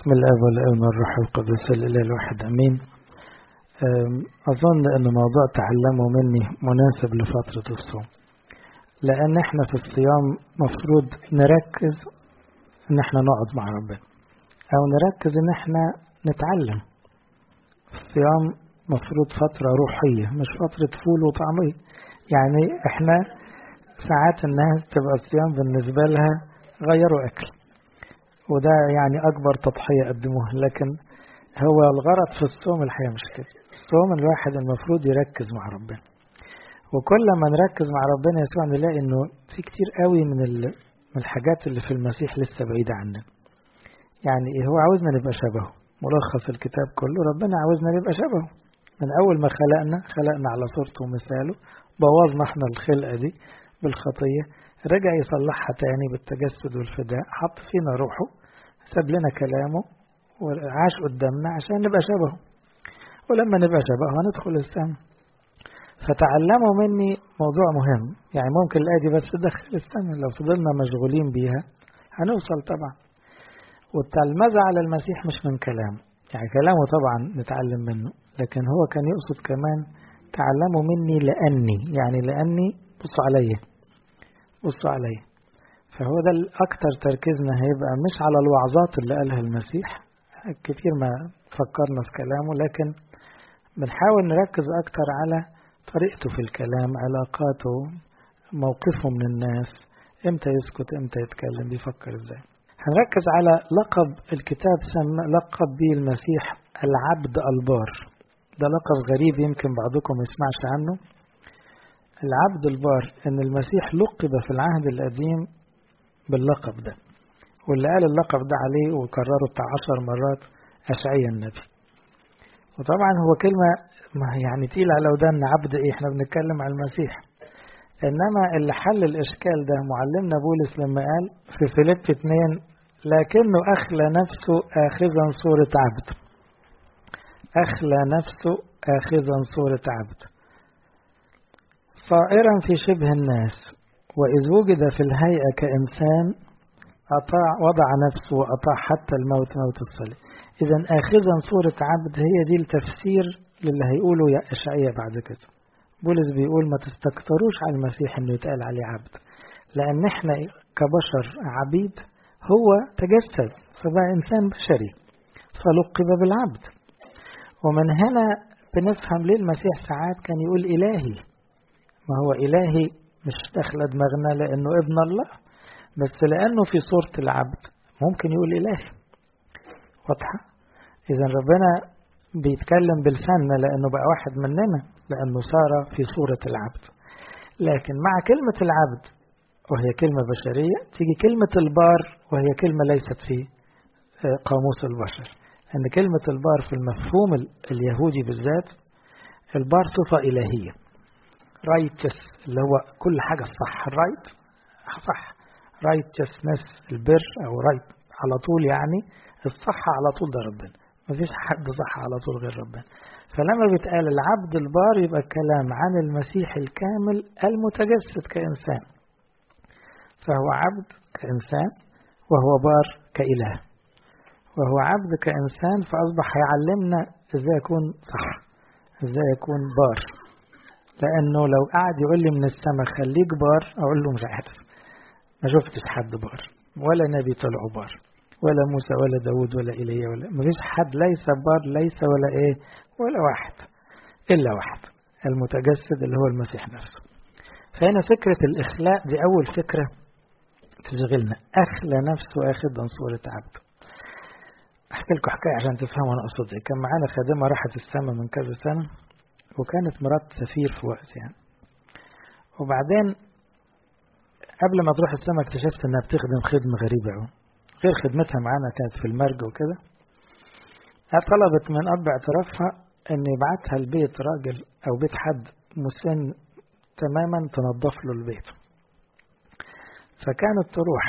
بسم الله والابن والروح القدس الاله الواحد امين اظن ان موضوع تعلموا مني مناسب لفتره الصوم لان احنا في الصيام مفروض نركز ان احنا نقعد مع ربنا او نركز ان احنا نتعلم الصيام مفروض فترة روحية مش فترة فول وطعمية يعني احنا ساعات الناس تبقى الصيام بالنسبة لها غيروا أكل وده يعني أكبر تضحية قدموها لكن هو الغرض في الصوم الحقيقة مش كده الصوم الواحد المفروض يركز مع ربنا وكل ما نركز مع ربنا يسوع نلاقي انه في كتير قوي من من الحاجات اللي في المسيح لسه بعيدة عننا يعني هو عاوزنا نبقى شبهه ملخص الكتاب كله ربنا عاوزنا نبقى شبهه من أول ما خلقنا خلقنا على صورته ومثاله بوظنا احنا الخلقة دي بالخطية رجع يصلحها تاني بالتجسد والفداء حط فينا روحه ساب لنا كلامه وعاش قدامنا عشان نبقى شبهه ولما نبقى شبهه هندخل السماء فتعلموا مني موضوع مهم يعني ممكن الآية دي بس تدخل السماء لو فضلنا مشغولين بيها هنوصل طبعا والتلمذة على المسيح مش من كلام يعني كلامه طبعا نتعلم منه لكن هو كان يقصد كمان تعلموا مني لأني يعني لأني بصوا عليا بصوا عليا فهو ده الأكتر تركيزنا هيبقى مش على الوعظات اللي قالها المسيح كتير ما فكرنا في كلامه لكن بنحاول نركز أكتر على طريقته في الكلام علاقاته موقفه من الناس امتى يسكت امتى يتكلم بيفكر ازاي هنركز على لقب الكتاب سمى لقب به المسيح العبد البار ده لقب غريب يمكن بعضكم ما يسمعش عنه العبد البار ان المسيح لقب في العهد القديم باللقب ده واللي قال اللقب ده عليه وكرره بتاع عشر مرات أشعيا النبي وطبعا هو كلمة يعني تقيلة على ودان عبد ايه احنا بنتكلم عن المسيح انما اللي حل الاشكال ده معلمنا بولس لما قال في فيليب 2 لكنه اخلى نفسه اخذا صورة عبد اخلى نفسه اخذا صورة عبد صائرا في شبه الناس واذ وجد في الهيئة كانسان أطاع وضع نفسه وأطاع حتى الموت موت الصليب إذا آخذا صورة عبد هي دي التفسير للي هيقوله يا أشعية بعد كده بولس بيقول ما تستكتروش على المسيح انه يتقال عليه عبد لان احنا كبشر عبيد هو تجسد فبقى انسان بشري فلقب بالعبد ومن هنا بنفهم ليه المسيح ساعات كان يقول الهي ما هو الهي مش داخله دماغنا لانه ابن الله بس لانه في صوره العبد ممكن يقول الهي واضحه اذا ربنا بيتكلم بلساننا لانه بقى واحد مننا لأنه صار في صورة العبد لكن مع كلمة العبد وهي كلمة بشرية تيجي كلمة البار وهي كلمة ليست في قاموس البشر أن كلمة البار في المفهوم اليهودي بالذات البار صفة إلهية رايتس اللي هو كل حاجة صح الرايت صح رايتسنس البر أو رايت على طول يعني الصح على طول ده ربنا مفيش حد صح على طول غير ربنا فلما بيتقال العبد البار يبقى الكلام عن المسيح الكامل المتجسد كإنسان فهو عبد كإنسان وهو بار كإله وهو عبد كإنسان فأصبح يعلمنا إزاي يكون صح إزاي يكون بار لأنه لو قعد يقول لي من السماء خليك بار أقول له مش عارف ما شفتش حد بار ولا نبي طلعوا بار ولا موسى ولا داود ولا إيليا ولا مفيش حد ليس بار ليس ولا إيه ولا واحد إلا واحد المتجسد اللي هو المسيح نفسه فهنا فكرة الإخلاء دي أول فكرة تشغلنا أخلى نفسه أخذا صورة عبد أحكي لكم حكاية عشان تفهموا أنا أقصد إيه كان معانا خادمة راحت السماء من كذا سنة وكانت مرات سفير في وقت يعني وبعدين قبل ما تروح السماء اكتشفت إنها بتخدم خدمة غريبة أوي غير خدمتها معانا كانت في المرج وكده طلبت من أب اعترافها أن يبعتها البيت راجل أو بيت حد مسن تماما تنظف له البيت فكانت تروح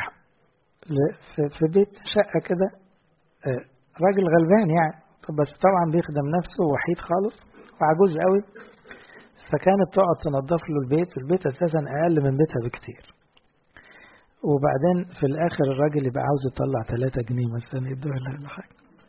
في بيت شقة كده راجل غلبان يعني بس طبعا بيخدم نفسه وحيد خالص وعجوز قوي فكانت تقعد تنظف له البيت البيت أساسا أقل من بيتها بكتير وبعدين في الآخر الراجل يبقى عاوز يطلع 3 جنيه مثلا يدوها لها ولا حاجة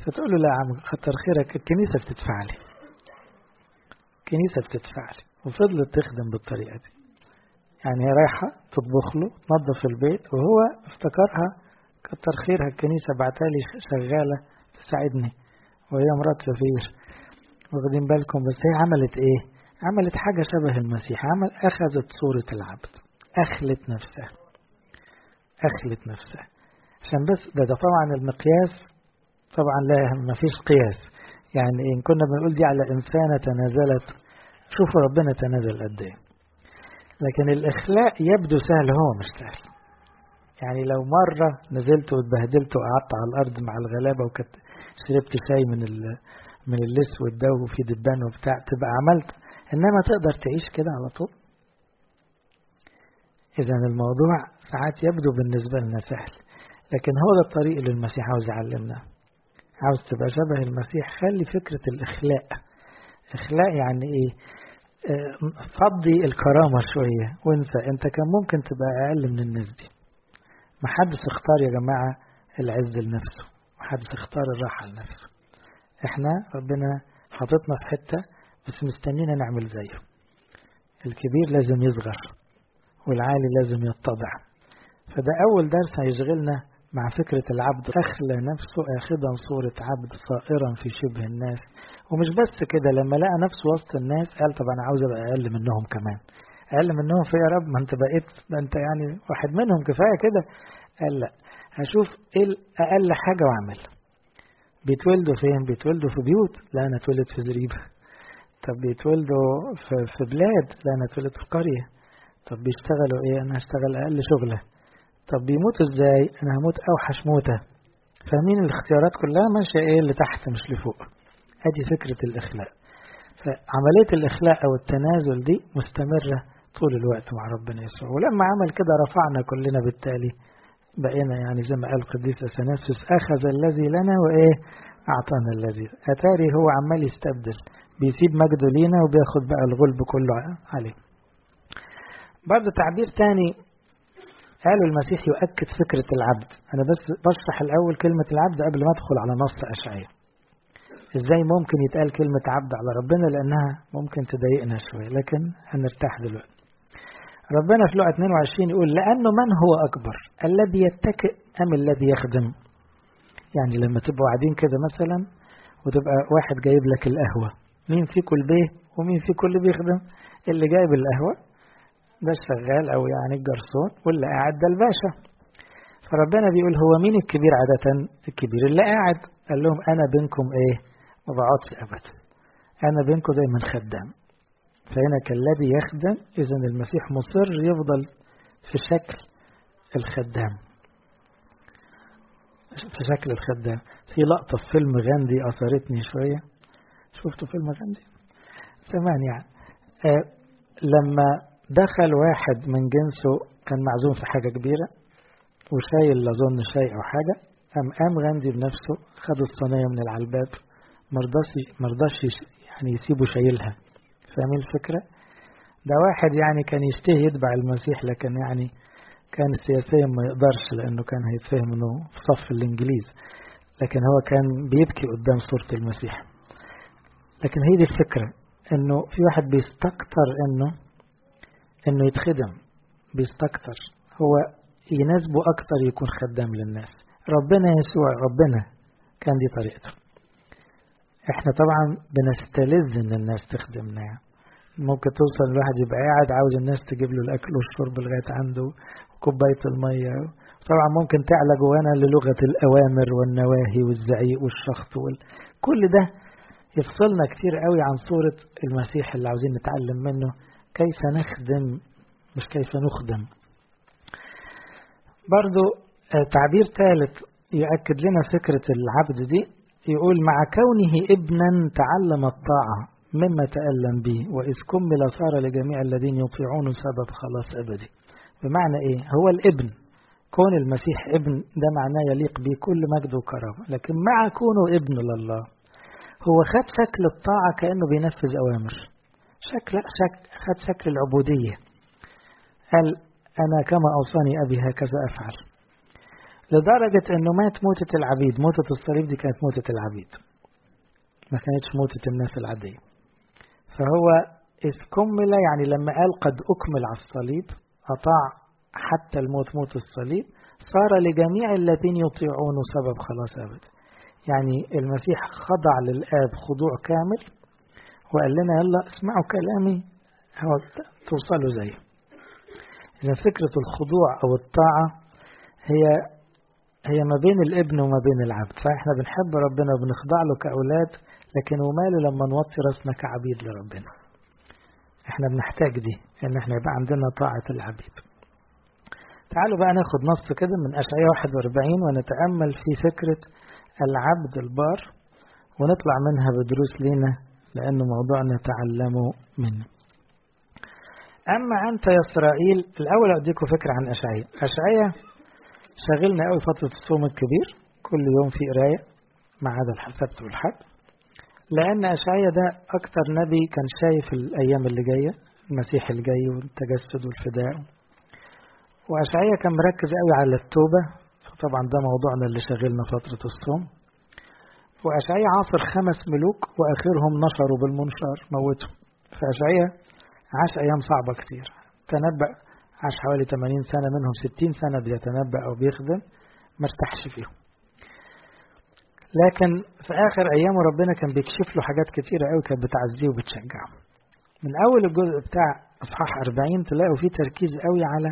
فتقول له لا يا عم كتر خيرك الكنيسة بتدفع لي الكنيسة بتدفع لي وفضلت تخدم بالطريقة دي يعني هي رايحة تطبخ له تنظف البيت وهو افتكرها كتر خيرها الكنيسة بعتها لي شغالة تساعدني وهي مرات سفير واخدين بالكم بس هي عملت ايه عملت حاجة شبه المسيح عمل أخذت صورة العبد أخلت نفسها أخلت نفسها عشان بس ده, ده طبعا المقياس طبعا لا ما فيش قياس يعني إن كنا بنقول دي على إنسانة تنازلت شوفوا ربنا تنازل قد إيه لكن الإخلاء يبدو سهل هو مش سهل يعني لو مرة نزلت واتبهدلت وقعدت على الأرض مع الغلابة وكنت شربت شاي من ال من الاسود ده وفي دبان وبتاع تبقى عملت انما تقدر تعيش كده على طول اذا الموضوع ساعات يبدو بالنسبة لنا سهل لكن هو ده الطريق اللي المسيح عاوز يعلمنا عاوز تبقى شبه المسيح خلي فكرة الإخلاء إخلاء يعني إيه فضي الكرامة شوية وانسى انت كان ممكن تبقى أقل من الناس دي محدش اختار يا جماعة العز لنفسه محدش اختار الراحة لنفسه احنا ربنا حاططنا في حتة بس مستنينا نعمل زيه الكبير لازم يصغر والعالي لازم يتضع فده أول درس هيشغلنا مع فكرة العبد أخلى نفسه آخذا صورة عبد صائرا في شبه الناس ومش بس كده لما لقى نفسه وسط الناس قال طب أنا عاوز أبقى أقل منهم كمان أقل منهم في يا رب ما أنت بقيت ده أنت يعني واحد منهم كفاية كده قال لا هشوف إيه أقل حاجة وأعملها بيتولدوا فين بيتولدوا في بيوت لا أنا اتولد في زريبة طب بيتولدوا في, في بلاد لا أنا اتولد في قرية طب بيشتغلوا إيه أنا هشتغل أقل شغلة طب بيموتوا إزاي أنا هموت أوحش موتة فاهمين الاختيارات كلها ماشية إيه اللي تحت مش لفوق أدي فكرة الإخلاء فعملية الإخلاء أو التنازل دي مستمرة طول الوقت مع ربنا يسوع ولما عمل كده رفعنا كلنا بالتالي بقينا يعني زي ما قال القديس اثناسيوس اخذ الذي لنا وايه اعطانا الذي اتاري هو عمال يستبدل بيسيب مجده لينا وبياخد بقى الغلب كله عليه برضه تعبير تاني قالوا المسيح يؤكد فكرة العبد أنا بس بشرح الأول كلمة العبد قبل ما أدخل على نص أشعية إزاي ممكن يتقال كلمة عبد على ربنا لأنها ممكن تضايقنا شوية لكن هنرتاح دلوقتي ربنا في لقى 22 يقول لأنه من هو أكبر الذي يتكئ أم الذي يخدم يعني لما تبقوا قاعدين كده مثلا وتبقى واحد جايب لك القهوة مين فيكم البيه ومين فيكم اللي بيخدم اللي جايب القهوة ده الشغال أو يعني الجرسون واللي قاعد ده الباشا فربنا بيقول هو مين الكبير عادة الكبير اللي قاعد قال لهم أنا بينكم إيه ما بقعدش أبدا أنا بينكم دايما خدام فهنا كالذي يخدم إذا المسيح مصر يفضل في شكل الخدام في شكل الخدام في لقطة في فيلم غاندي أثرتني شوية شفتوا فيلم غاندي زمان يعني آه لما دخل واحد من جنسه كان معزوم في حاجة كبيرة وشايل أظن شاي أو حاجة قام قام غاندي بنفسه خد الصينية من على الباب مرضاش مرضاش يعني يسيبه شايلها فاهمين الفكرة؟ ده واحد يعني كان يشتهي يتبع المسيح لكن يعني كان سياسيا ما يقدرش لأنه كان هيتفهم أنه في صف الإنجليز لكن هو كان بيبكي قدام صورة المسيح لكن هي دي الفكرة أنه في واحد بيستكتر أنه أنه يتخدم بيستكتر هو يناسبه أكتر يكون خدام للناس ربنا يسوع ربنا كان دي طريقته احنا طبعا بنستلذ ان الناس تخدمنا يعني. ممكن توصل الواحد يبقى قاعد عاوز الناس تجيب له الاكل والشرب لغايه عنده وكوبايه الميه طبعا ممكن تعلى جوانا للغه الاوامر والنواهي والزعيق والشخط وال... كل ده يفصلنا كتير قوي عن صوره المسيح اللي عاوزين نتعلم منه كيف نخدم مش كيف نخدم برضو تعبير ثالث يأكد لنا فكرة العبد دي يقول مع كونه ابنا تعلم الطاعة مما تألم به وإذ كمل صار لجميع الذين يطيعون سبب خلاص أبدي بمعنى إيه هو الابن كون المسيح ابن ده معناه يليق به كل مجد وكرامة لكن مع كونه ابن لله هو خد شكل الطاعة كأنه بينفذ أوامر شكل, شكل خد شكل العبودية قال أنا كما أوصاني أبي هكذا أفعل لدرجة أنه مات موتة العبيد موتة الصليب دي كانت موتة العبيد ما كانتش موتة الناس العادية فهو إذ كمل يعني لما قال قد أكمل على الصليب أطاع حتى الموت موت الصليب صار لجميع الذين يطيعونه سبب خلاص أبدا يعني المسيح خضع للآب خضوع كامل وقال لنا يلا اسمعوا كلامي هو توصلوا زيه إذا فكرة الخضوع أو الطاعة هي هي ما بين الابن وما بين العبد فإحنا بنحب ربنا وبنخضع له كأولاد لكن وماله لما نوطي راسنا كعبيد لربنا احنا بنحتاج دي ان احنا يبقى عندنا طاعة العبيد تعالوا بقى ناخد نص كده من أشعية 41 ونتأمل في فكرة العبد البار ونطلع منها بدروس لينا لأنه موضوع نتعلمه منه أما أنت يا إسرائيل الأول أديكم فكرة عن أشعية أشعية شاغلنا قوي فترة الصوم الكبير كل يوم في قراية ما عدا السبت والحد لأن أشعية ده أكتر نبي كان شايف الأيام اللي جاية المسيح الجاي والتجسد والفداء وأشعية كان مركز قوي على التوبة فطبعا ده موضوعنا اللي شاغلنا فترة الصوم وأشعية عاصر خمس ملوك وآخرهم نشروا بالمنشار موتوا فأشعية عاش أيام صعبة كتير تنبأ عاش حوالي 80 سنة منهم 60 سنة بيتنبأ أو بيخدم ما ارتاحش فيهم لكن في آخر أيامه ربنا كان بيكشف له حاجات كتيرة قوي كانت بتعزيه وبتشجعه من أول الجزء بتاع إصحاح 40 تلاقوا فيه تركيز قوي على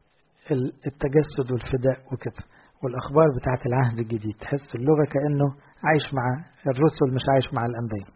التجسد والفداء وكده والأخبار بتاعت العهد الجديد تحس اللغة كأنه عايش مع الرسل مش عايش مع الأنبياء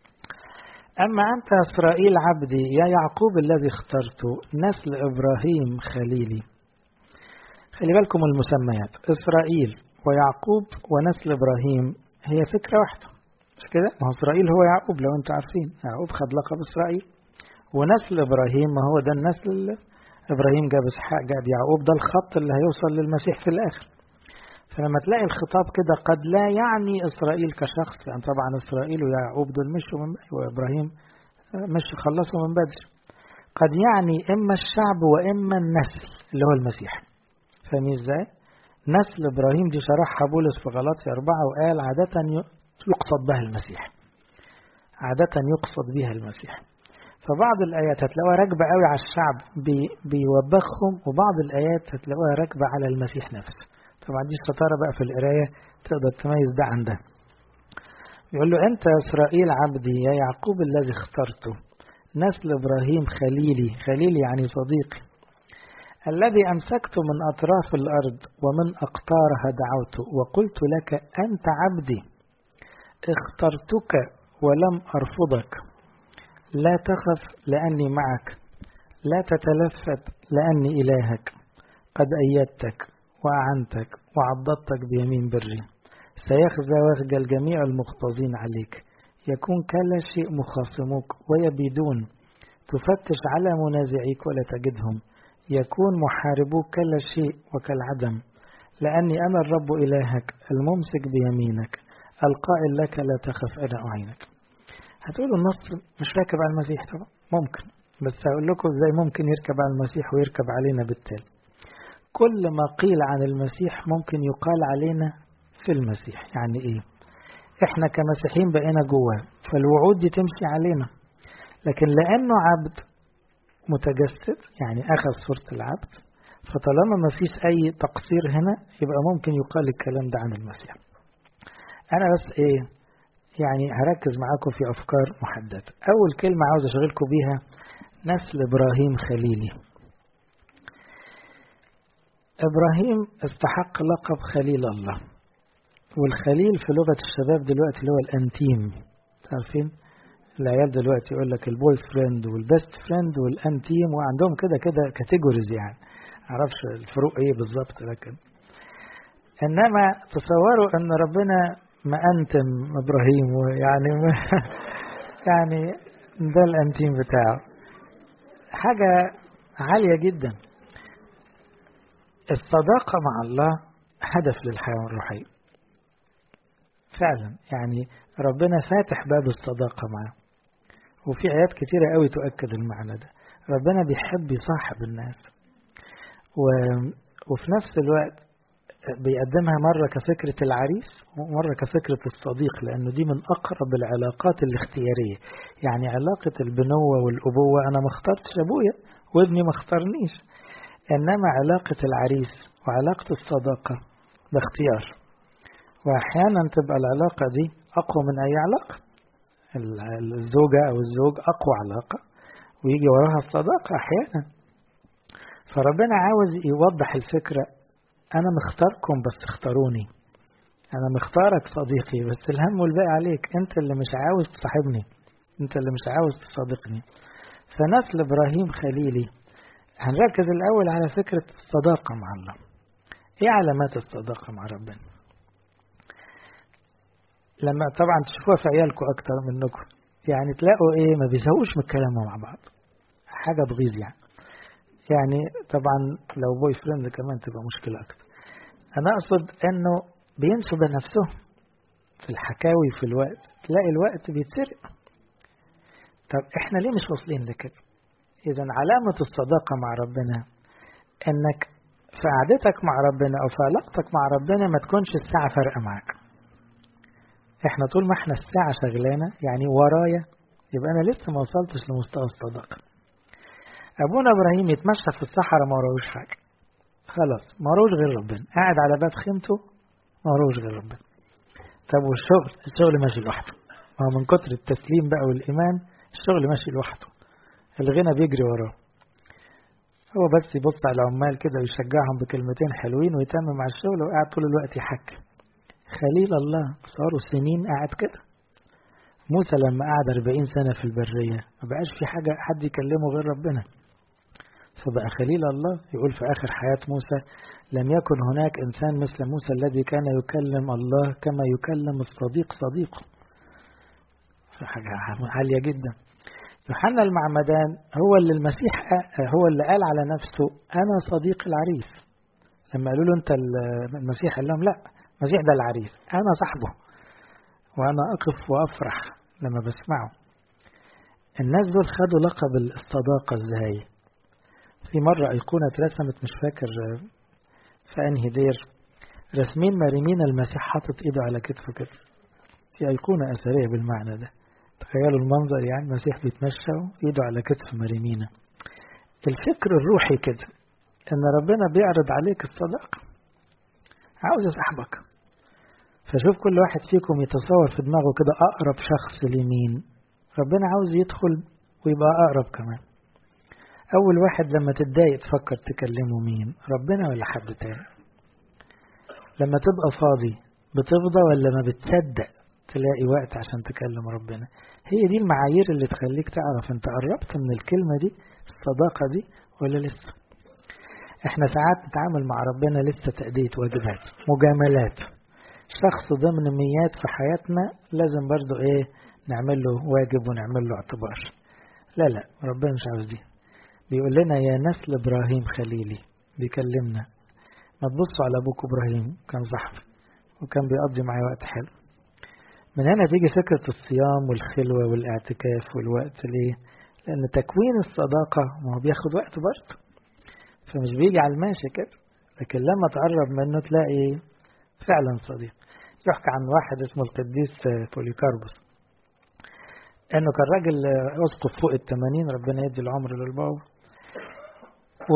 أما أنت يا إسرائيل عبدي يا يعقوب الذي اخترته نسل إبراهيم خليلي خلي بالكم المسميات إسرائيل ويعقوب ونسل إبراهيم هي فكرة واحدة مش كده؟ ما هو إسرائيل هو يعقوب لو أنتم عارفين يعقوب خد لقب إسرائيل ونسل إبراهيم ما هو ده النسل اللي إبراهيم جاب إسحاق جاب يعقوب ده الخط اللي هيوصل للمسيح في الآخر فلما تلاقي الخطاب كده قد لا يعني إسرائيل كشخص لأن يعني طبعا إسرائيل ويعقوب دول مشوا من وإبراهيم مش خلصوا من بدري قد يعني إما الشعب وإما النسل اللي هو المسيح فاهمين إزاي؟ نسل إبراهيم دي شرحها بولس في غلاطي أربعة وقال عادة يقصد بها المسيح عادة يقصد بها المسيح فبعض الآيات هتلاقوها راكبة قوي على الشعب بي بيوبخهم وبعض الآيات هتلاقوها راكبة على المسيح نفسه طبعا دي الشطارة بقى في القراية تقدر تميز ده عن ده يقول له أنت يا إسرائيل عبدي يا يعقوب الذي اخترته نسل إبراهيم خليلي خليلي يعني صديقي الذي أمسكت من أطراف الأرض ومن أقطارها دعوت وقلت لك أنت عبدي اخترتك ولم أرفضك لا تخف لأني معك لا تتلفت لأني إلهك قد أيدتك وأعنتك وعضدتك بيمين بري سيخزى ويخجل جميع المختزين عليك يكون كلا شيء مخاصموك ويبيدون تفتش على منازعيك ولا تجدهم يكون محاربوك كلا شيء وكالعدم لأني أنا الرب إلهك الممسك بيمينك القائل لك لا تخف أنا أعينك هتقولوا النص مش راكب على المسيح طبعا ممكن بس هقول لكم ازاي ممكن يركب على المسيح ويركب علينا بالتالي كل ما قيل عن المسيح ممكن يقال علينا في المسيح يعني ايه احنا كمسيحيين بقينا جواه فالوعود دي تمشي علينا لكن لانه عبد متجسد يعني اخذ صورة العبد فطالما ما فيش اي تقصير هنا يبقى ممكن يقال الكلام ده عن المسيح انا بس ايه يعني هركز معاكم في افكار محددة اول كلمة عاوز اشغلكم بيها نسل ابراهيم خليلي إبراهيم استحق لقب خليل الله والخليل في لغة الشباب دلوقتي اللي هو الأنتيم عارفين العيال دلوقتي يقول لك البوي فريند والبيست فريند والأنتيم وعندهم كده كده كاتيجوريز يعني معرفش الفروق ايه بالظبط لكن انما تصوروا ان ربنا مأنتم ابراهيم ويعني يعني ده الانتيم بتاعه حاجة عالية جدا الصداقة مع الله هدف للحياة الروحية فعلا يعني ربنا فاتح باب الصداقة معه وفي آيات كتيرة قوي تؤكد المعنى ده ربنا بيحب يصاحب الناس و... وفي نفس الوقت بيقدمها مرة كفكرة العريس ومرة كفكرة الصديق لأنه دي من أقرب العلاقات الاختيارية يعني علاقة البنوة والأبوة أنا ما اخترتش أبويا وابني ما اختارنيش إنما علاقة العريس وعلاقة الصداقة ده اختيار وأحيانا تبقى العلاقة دي أقوى من أي علاقة الزوجة أو الزوج أقوى علاقة ويجي وراها الصداقة أحيانا فربنا عاوز يوضح الفكرة أنا مختاركم بس اختاروني أنا مختارك صديقي بس الهم والباقي عليك أنت اللي مش عاوز تصاحبني أنت اللي مش عاوز تصادقني فنسل إبراهيم خليلي هنركز الأول على فكرة الصداقة مع الله إيه علامات الصداقة مع ربنا لما طبعا تشوفوها في عيالكم أكتر منكم يعني تلاقوا إيه ما بيزهقوش من الكلام مع بعض حاجة تغيظ يعني يعني طبعا لو بوي فريند كمان تبقى مشكلة أكتر أنا أقصد أنه بينسوا بنفسهم في الحكاوي في الوقت تلاقي الوقت بيتسرق طب احنا ليه مش واصلين لكده إذا علامة الصداقة مع ربنا أنك في قعدتك مع ربنا أو في علاقتك مع ربنا ما تكونش الساعة فارقة معاك احنا طول ما احنا الساعة شغلانة يعني ورايا يبقى أنا لسه ما وصلتش لمستوى الصداقة أبونا إبراهيم يتمشى في الصحراء ما وراهوش حاجة خلاص ما وراهوش غير ربنا قاعد على باب خيمته ما وراهوش غير ربنا طب والشغل الشغل ماشي لوحده ما هو من كتر التسليم بقى والإيمان الشغل ماشي لوحده الغنى بيجري وراه هو بس يبص على العمال كده ويشجعهم بكلمتين حلوين ويتمم مع الشغل وقاعد طول الوقت يحكي خليل الله صاروا سنين قاعد كده موسى لما قعد 40 سنة في البرية ما بقاش في حاجة حد يكلمه غير ربنا فبقى خليل الله يقول في آخر حياة موسى لم يكن هناك إنسان مثل موسى الذي كان يكلم الله كما يكلم الصديق صديقه حاجة عالية جدا يوحنا المعمدان هو اللي المسيح هو اللي قال على نفسه أنا صديق العريس لما قالوا له أنت المسيح قال لهم لا المسيح ده العريس أنا صاحبه وأنا أقف وأفرح لما بسمعه الناس دول خدوا لقب الصداقة ازاي في مرة أيقونة اترسمت مش فاكر في أنهي دير رسمين مريمين المسيح حاطط إيده على كتفه كده في أيقونة أثرية بالمعنى ده تخيلوا المنظر يعني المسيح بيتمشى وإيده على كتف مريمينا الفكر الروحي كده إن ربنا بيعرض عليك الصداقة عاوز يصاحبك فشوف كل واحد فيكم يتصور في دماغه كده أقرب شخص لمين ربنا عاوز يدخل ويبقى أقرب كمان أول واحد لما تتضايق تفكر تكلمه مين ربنا ولا حد تاني لما تبقى فاضي بتفضى ولا ما بتصدق تلاقي وقت عشان تكلم ربنا هي دي المعايير اللي تخليك تعرف انت قربت من الكلمة دي الصداقة دي ولا لسه احنا ساعات نتعامل مع ربنا لسه تأدية واجبات مجاملات شخص ضمن ميات في حياتنا لازم برضو ايه نعمل له واجب ونعمل له اعتبار لا لا ربنا مش عاوز دي بيقول لنا يا نسل ابراهيم خليلي بيكلمنا ما تبصوا على ابوك ابراهيم كان صاحبي وكان بيقضي معايا وقت حلو من هنا تيجي فكرة الصيام والخلوة والاعتكاف والوقت ليه لأن تكوين الصداقة ما هو بياخد وقت برضه فمش بيجي على الماشي كده لكن لما تقرب منه تلاقي فعلا صديق يحكى عن واحد اسمه القديس بوليكاربوس انه كان راجل اسقف فوق الثمانين ربنا يدي العمر للبابا و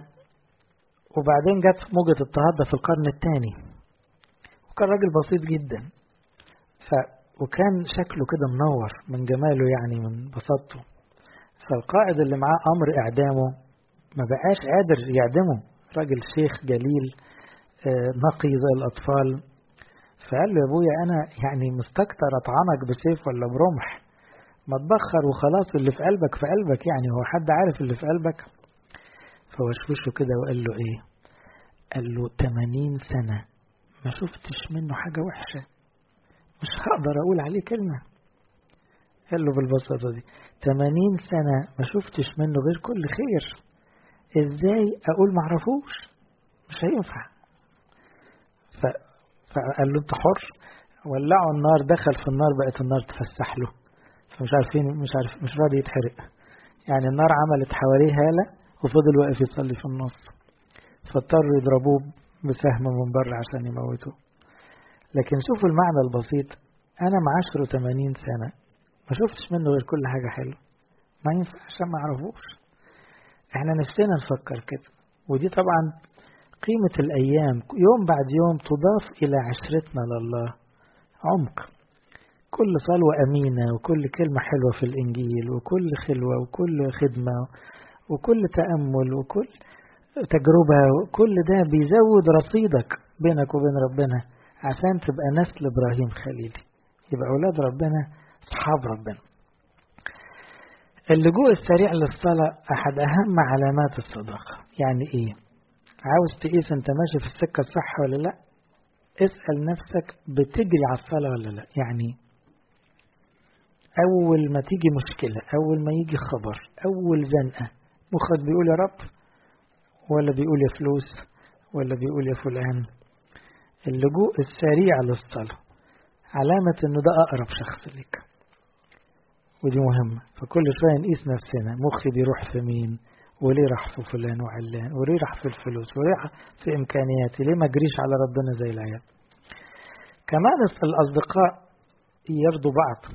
وبعدين جت موجة اضطهاد في القرن الثاني وكان راجل بسيط جدا ف وكان شكله كده منور من جماله يعني من بساطته فالقائد اللي معاه امر اعدامه ما بقاش قادر يعدمه راجل شيخ جليل نقي زي الأطفال فقال له يا أبويا أنا يعني مستكتر أطعنك بسيف ولا برمح ما تبخر وخلاص اللي في قلبك في قلبك يعني هو حد عارف اللي في قلبك فوشوشه كده وقال له إيه قال له 80 سنة ما شفتش منه حاجة وحشة مش هقدر أقول عليه كلمة قال له بالبساطة دي 80 سنة ما شفتش منه غير كل خير ازاي اقول معرفوش مش هينفع ف... فقال له انت حر ولعوا النار دخل في النار بقت النار تفسح له فمش عارفين مش عارف مش راضي يتحرق يعني النار عملت حواليه هالة وفضل واقف يصلي في النص فاضطروا يضربوه بسهم من بره عشان يموتوه لكن شوفوا المعنى البسيط أنا معاشره 80 سنة ما شفتش منه غير كل حاجة حلوة ما ينفعش ما أعرفوش احنا نفسنا نفكر كده ودي طبعا قيمة الأيام يوم بعد يوم تضاف إلى عشرتنا لله عمق كل صلوة أمينة وكل كلمة حلوة في الإنجيل وكل خلوة وكل خدمة وكل تأمل وكل تجربة وكل ده بيزود رصيدك بينك وبين ربنا عشان تبقى نسل إبراهيم خليلي يبقى أولاد ربنا أصحاب ربنا اللجوء السريع للصلاة أحد أهم علامات الصداقة يعني إيه عاوز تقيس أنت ماشي في السكة الصح ولا لأ اسأل نفسك بتجري على الصلاة ولا لأ يعني أول ما تيجي مشكلة أول ما يجي خبر أول زنقة مخك بيقول يا رب ولا بيقول يا فلوس ولا بيقول يا فلان اللجوء السريع للصلاة علامة إنه ده أقرب شخص ليك ودي مهمة فكل شوية نقيس نفسنا مخي بيروح في مين وليه راح في فلان وعلان وليه راح في الفلوس وليه راح في إمكانياتي ليه ما أجريش على ربنا زي العيال كمان الأصدقاء يرضوا بعض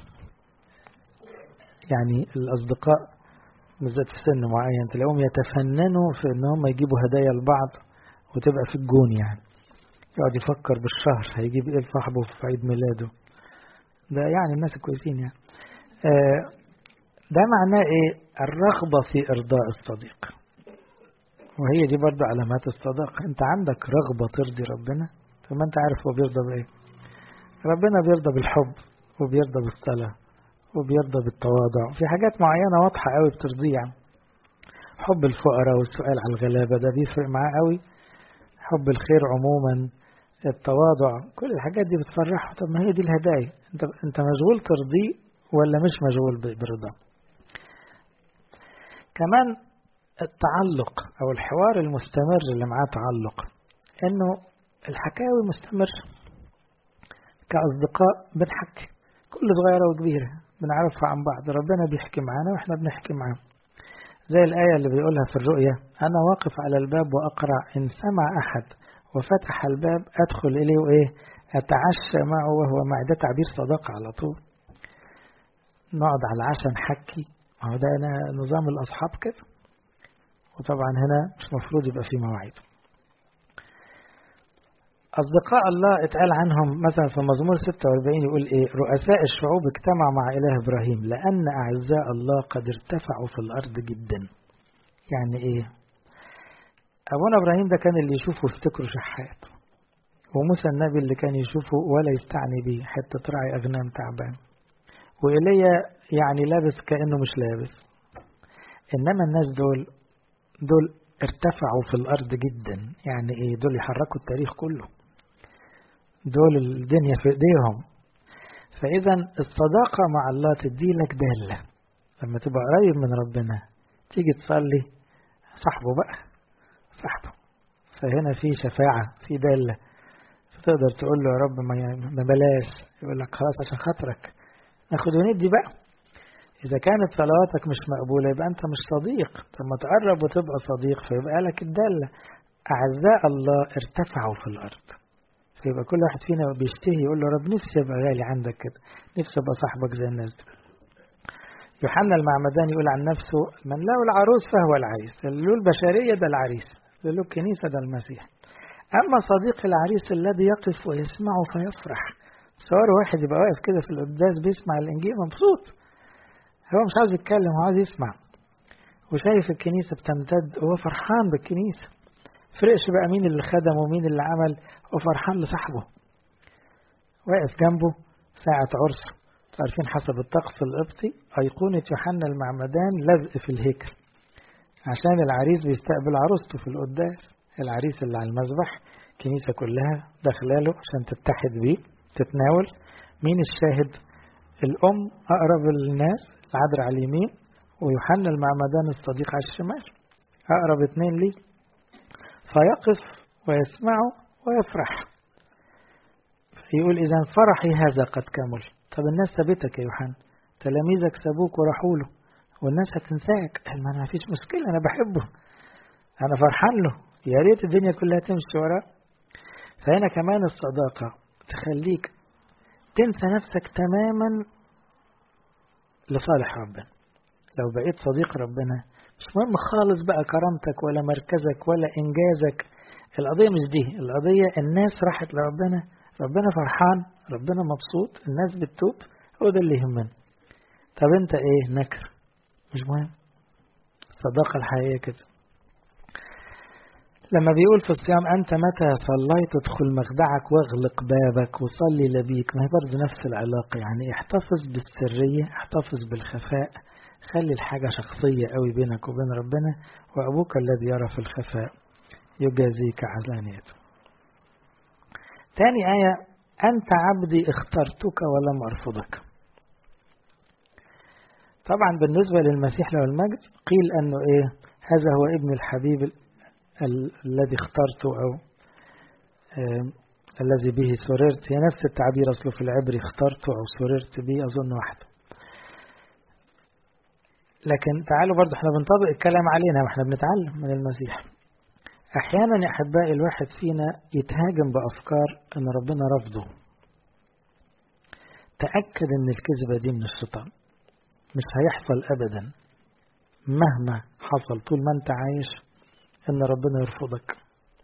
يعني الأصدقاء بالذات في سن معين تلاقيهم يتفننوا في ان هم يجيبوا هدايا لبعض وتبقى في الجون يعني يقعد يفكر بالشهر هيجيب ايه لصاحبه في عيد ميلاده ده يعني الناس الكويسين يعني آه ده معناه ايه الرغبة في ارضاء الصديق وهي دي برضو علامات الصداقة انت عندك رغبة ترضي ربنا طب ما انت عارف هو بيرضى بايه ربنا بيرضى بالحب وبيرضى بالصلاة وبيرضى بالتواضع في حاجات معينة واضحة قوي بترضيه يعني حب الفقراء والسؤال على الغلابة ده بيفرق معاه قوي حب الخير عموما التواضع كل الحاجات دي بتفرحه طب ما هي دي الهدايا انت انت مشغول ترضيه ولا مش مشغول برضاه كمان التعلق او الحوار المستمر اللي معاه تعلق انه الحكاوي مستمرة كأصدقاء بنحكي كل صغيرة وكبيرة بنعرفها عن بعض ربنا بيحكي معانا واحنا بنحكي معاه زي الآية اللي بيقولها في الرؤية أنا واقف على الباب وأقرأ إن سمع أحد وفتح الباب أدخل إليه وإيه أتعشى معه وهو معي ده تعبير صداقة على طول نقعد على العشاء نحكي هو ده أنا نظام الأصحاب كده وطبعا هنا مش مفروض يبقى في مواعيد أصدقاء الله اتقال عنهم مثلا في مزمور 46 يقول إيه رؤساء الشعوب اجتمعوا مع إله إبراهيم لأن أعزاء الله قد ارتفعوا في الأرض جدا يعني إيه أبونا إبراهيم ده كان اللي يشوفه يفتكره شحات وموسى النبي اللي كان يشوفه ولا يستعني بيه حتى راعي أغنام تعبان وإيليا يعني لابس كأنه مش لابس إنما الناس دول دول ارتفعوا في الأرض جدا يعني إيه دول يحركوا التاريخ كله دول الدنيا في ايديهم فاذا الصداقة مع الله تدي لك دالة لما تبقى قريب من ربنا تيجي تصلي صاحبه بقى صاحبه فهنا في شفاعة في دالة فتقدر تقول له يا رب ما بلاش يقول لك خلاص عشان خاطرك ناخد وندي بقى إذا كانت صلواتك مش مقبولة يبقى أنت مش صديق لما تقرب وتبقى صديق فيبقى لك الدالة أعزاء الله ارتفعوا في الأرض فيبقى كل واحد فينا بيشتهي يقول له رب نفسي ابقى غالي عندك كده نفسي ابقى صاحبك زي الناس دي يوحنا المعمدان يقول عن نفسه من له العروس فهو العريس اللي له البشرية ده العريس اللي له الكنيسة ده المسيح أما صديق العريس الذي يقف ويسمع فيفرح صور واحد يبقى واقف كده في القداس بيسمع الإنجيل مبسوط هو مش عاوز يتكلم هو عاوز يسمع وشايف الكنيسة بتمتد هو فرحان بالكنيسة فرقش بقى مين اللي خدم ومين اللي عمل هو فرحان لصاحبه واقف جنبه ساعة عرسه عارفين حسب الطقس القبطي أيقونة يوحنا المعمدان لزق في الهيكل عشان العريس بيستقبل عروسته في القداس العريس اللي على المذبح الكنيسة كلها داخلاله عشان تتحد بيه تتناول مين الشاهد الأم أقرب الناس العذراء على اليمين ويوحنا المعمدان الصديق على الشمال أقرب اتنين ليه فيقف ويسمع ويفرح يقول إذا فرحي هذا قد كمل طب الناس سابتك يا يوحنا تلاميذك سابوك وراحوا له والناس هتنساك قال ما أنا مفيش مشكلة أنا بحبه أنا فرحان له يا ريت الدنيا كلها تمشي وراه فهنا كمان الصداقة تخليك تنسى نفسك تماما لصالح ربنا لو بقيت صديق ربنا مش مهم خالص بقى كرامتك ولا مركزك ولا إنجازك القضية مش دي القضية الناس راحت لربنا ربنا فرحان ربنا مبسوط الناس بتتوب هو ده اللي يهمنا طب انت ايه نكر مش مهم الصداقة الحقيقية كده لما بيقول في الصيام أنت متى صليت ادخل مخدعك واغلق بابك وصلي لبيك ما هي برضه نفس العلاقة يعني احتفظ بالسرية احتفظ بالخفاء خلي الحاجة شخصية قوي بينك وبين ربنا وأبوك الذي يرى في الخفاء يجازيك علانيته تاني آية أنت عبدي اخترتك ولم أرفضك طبعا بالنسبة للمسيح له المجد قيل أنه إيه هذا هو ابن الحبيب ال الذي اخترته أو آه الذي به سررت هي نفس التعبير أصله في العبري اخترته أو سررت به أظن واحدة لكن تعالوا برضه احنا بنطبق الكلام علينا واحنا بنتعلم من المسيح احيانا يا احبائي الواحد فينا يتهاجم بافكار ان ربنا رفضه تاكد ان الكذبه دي من الشيطان مش هيحصل ابدا مهما حصل طول ما انت عايش ان ربنا يرفضك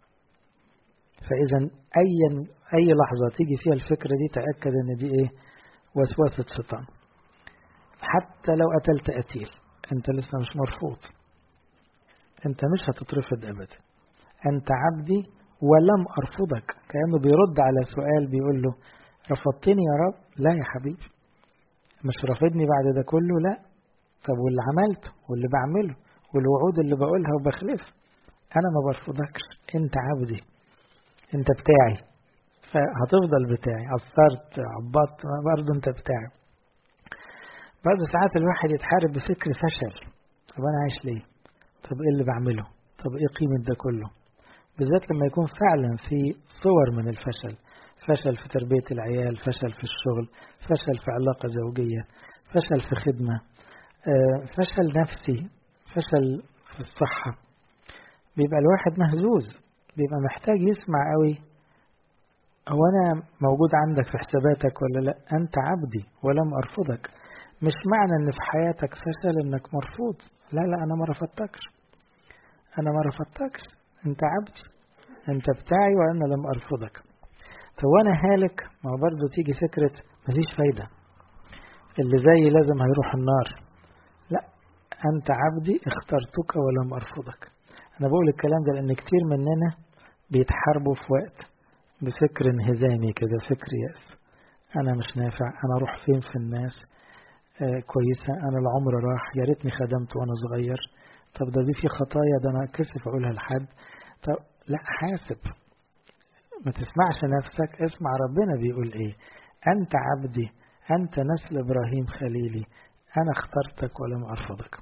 فاذا اي اي لحظه تيجي فيها الفكره دي تاكد ان دي ايه وسوسه شيطان حتى لو قتلت قتيل انت لسه مش مرفوض انت مش هتترفض ابدا انت عبدي ولم ارفضك كانه بيرد على سؤال بيقول له رفضتني يا رب لا يا حبيبي مش رافضني بعد ده كله لا طب واللي عملته واللي بعمله والوعود اللي بقولها وبخلف انا ما برفضكش انت عبدي انت بتاعي فهتفضل بتاعي قصرت عبطت برضه انت بتاعي برضه ساعات الواحد يتحارب بفكر فشل طب انا عايش ليه طب ايه اللي بعمله طب ايه قيمة ده كله بالذات لما يكون فعلا في صور من الفشل فشل في تربية العيال فشل في الشغل فشل في علاقة زوجية فشل في خدمة فشل نفسي فشل في الصحة بيبقى الواحد مهزوز بيبقى محتاج يسمع قوي هو أنا موجود عندك في حساباتك ولا لا أنت عبدي ولم أرفضك مش معنى ان في حياتك فشل انك مرفوض لا لا انا ما رفضتكش انا ما رفضتكش انت عبدي انت بتاعي وانا لم ارفضك طب وانا هالك ما هو برضه تيجي فكرة مفيش فايدة اللي زي لازم هيروح النار لا انت عبدي اخترتك ولم ارفضك انا بقول الكلام ده لان كتير مننا بيتحاربوا في وقت بفكر انهزامي كده فكر يأس انا مش نافع انا اروح فين في الناس آه كويسة أنا العمر راح يا ريتني خدمت وأنا صغير طب ده دي في خطايا ده أنا كسف أقولها لحد طب لا حاسب ما تسمعش نفسك اسمع ربنا بيقول إيه أنت عبدي أنت نسل إبراهيم خليلي أنا اخترتك ولم أرفضك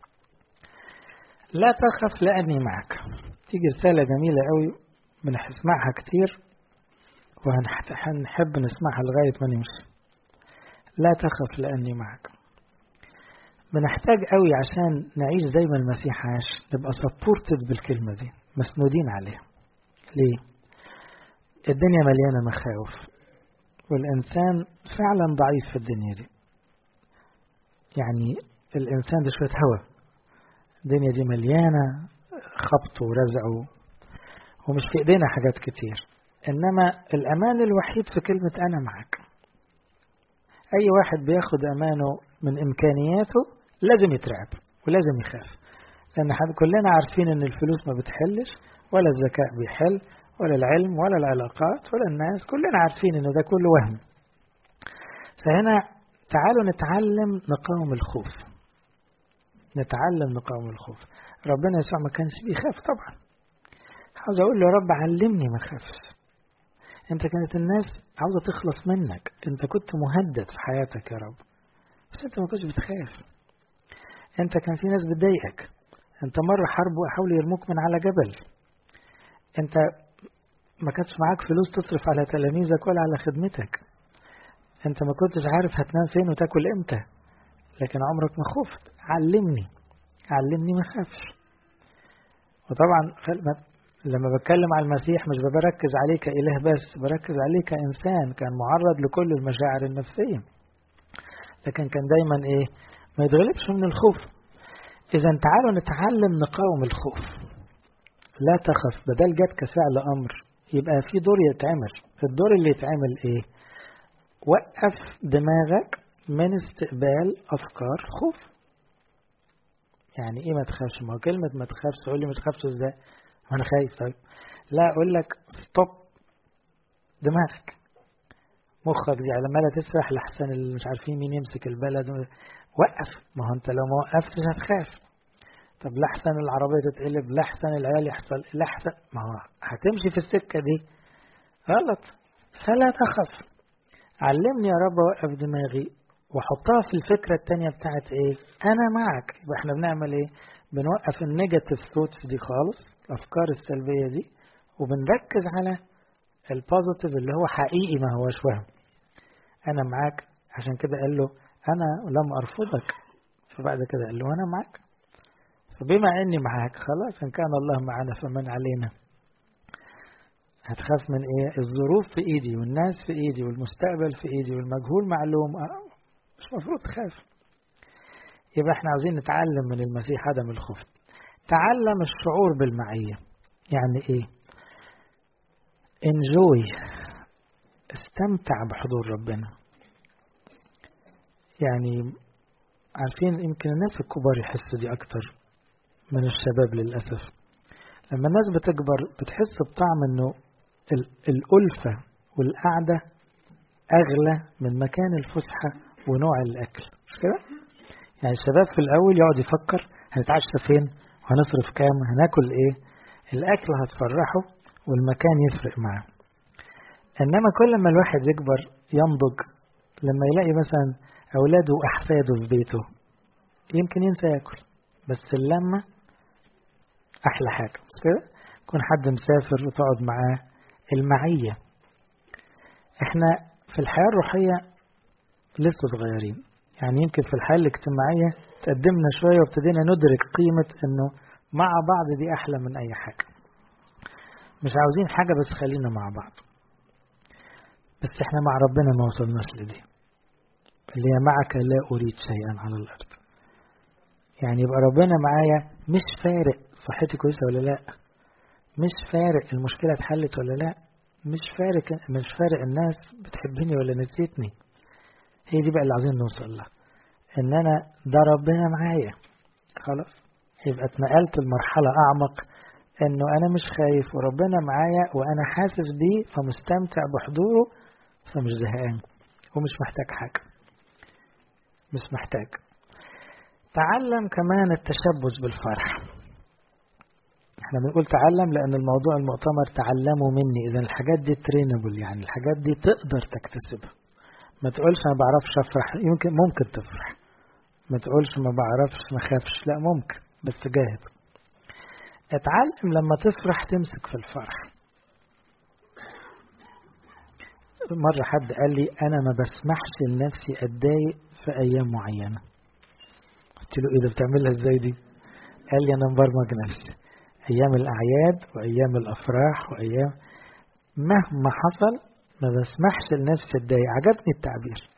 لا تخف لأني معك تيجي رسالة جميلة قوي بنسمعها كتير وهنحب نسمعها لغاية ما نمشي لا تخف لأني معك بنحتاج قوي عشان نعيش زي ما المسيح عاش نبقى سبورتد بالكلمة دي مسنودين عليها ليه الدنيا مليانة مخاوف والإنسان فعلا ضعيف في الدنيا دي يعني الإنسان ده شوية هوا الدنيا دي مليانة خبط ورزع ومش في إيدينا حاجات كتير إنما الأمان الوحيد في كلمة أنا معك أي واحد بياخد أمانه من إمكانياته لازم يترعب ولازم يخاف لأن كلنا عارفين إن الفلوس ما بتحلش ولا الذكاء بيحل ولا العلم ولا العلاقات ولا الناس كلنا عارفين إن ده كله وهم فهنا تعالوا نتعلم نقاوم الخوف نتعلم نقاوم الخوف ربنا يسوع ما كانش بيخاف طبعا عاوز أقول له يا رب علمني ما أخافش انت كانت الناس عاوزة تخلص منك انت كنت مهدد في حياتك يا رب بس انت ما كنتش بتخاف انت كان في ناس بتضايقك انت مرة حاربوا حاولوا يرموك من على جبل انت ما كانش معاك فلوس تصرف على تلاميذك ولا على خدمتك انت ما كنتش عارف هتنام فين وتاكل امتى لكن عمرك ما خفت علمني علمني ما خافش وطبعا لما بتكلم على المسيح مش بركز عليه كإله بس بركز عليه كإنسان كان معرض لكل المشاعر النفسية لكن كان دايما إيه ما يتغلبش من الخوف إذا تعالوا نتعلم نقاوم الخوف لا تخف بدل جت كفعل أمر يبقى في دور يتعمل الدور اللي يتعمل إيه وقف دماغك من استقبال أفكار خوف يعني إيه ما تخافش ما هو كلمة ما تخافش تقول لي ما تخافش إزاي ما أنا خايف طيب لا أقول لك ستوب دماغك مخك دي عمالة تسرح لحسن اللي مش عارفين مين يمسك البلد وقف ما هو أنت لو ما وقفتش هتخاف طب لحسن العربية تتقلب لحسن العيال يحصل لحسن ما هو هتمشي في السكة دي غلط فلا تخف علمني يا رب اوقف دماغي وحطها في الفكرة التانية بتاعت ايه انا معك يبقى احنا بنعمل ايه بنوقف النيجاتيف ثوتس دي خالص الافكار السلبية دي وبنركز على البوزيتيف اللي هو حقيقي ما هوش وهم انا معاك عشان كده قال له انا لم ارفضك فبعد كده قال له انا معاك فبما اني معاك خلاص ان كان الله معنا فمن علينا هتخاف من ايه الظروف في ايدي والناس في ايدي والمستقبل في ايدي والمجهول معلوم مش مفروض تخاف يبقى احنا عاوزين نتعلم من المسيح عدم الخوف تعلم الشعور بالمعية يعني ايه انجوي استمتع بحضور ربنا يعني عارفين يمكن الناس الكبار يحسوا دي اكتر من الشباب للأسف لما الناس بتكبر بتحس بطعم انه الألفة والقعدة أغلى من مكان الفسحة ونوع الأكل مش كده؟ يعني الشباب في الأول يقعد يفكر هنتعشى فين وهنصرف كام هناكل إيه الأكل هتفرحه والمكان يفرق معاه إنما كل ما الواحد يكبر ينضج لما يلاقي مثلا أولاده وأحفاده في بيته يمكن ينسى ياكل بس اللمة أحلى حاجة مش كده؟ يكون حد مسافر وتقعد معاه المعية احنا في الحياة الروحية لسه صغيرين يعني يمكن في الحياة الاجتماعية تقدمنا شوية وابتدينا ندرك قيمة انه مع بعض دي احلى من اي حاجة مش عاوزين حاجة بس خلينا مع بعض بس احنا مع ربنا ما وصلناش لدي اللي هي معك لا اريد شيئا على الارض يعني يبقى ربنا معايا مش فارق صحتي كويسة ولا لا مش فارق المشكلة اتحلت ولا لا مش فارق مش فارق الناس بتحبني ولا نسيتني هي دي بقى اللي عايزين نوصل لها ان انا ده ربنا معايا خلاص يبقى اتنقلت لمرحلة اعمق انه انا مش خايف وربنا معايا وانا حاسس بيه فمستمتع بحضوره فمش زهقان ومش محتاج حاجة مش محتاج تعلم كمان التشبث بالفرح احنا بنقول تعلم لان الموضوع المؤتمر تعلموا مني اذا الحاجات دي ترينبل يعني الحاجات دي تقدر تكتسبها ما تقولش انا بعرفش افرح يمكن ممكن تفرح ما تقولش ما بعرفش ما خافش لا ممكن بس جاهد اتعلم لما تفرح تمسك في الفرح مرة حد قال لي أنا ما بسمحش لنفسي أتضايق في أيام معينة قلت له إيه ده بتعملها إزاي دي قال لي أنا مبرمج نفسي أيام الأعياد وأيام الأفراح وأيام مهما حصل ما بسمحش لنفسي أتضايق عجبني التعبير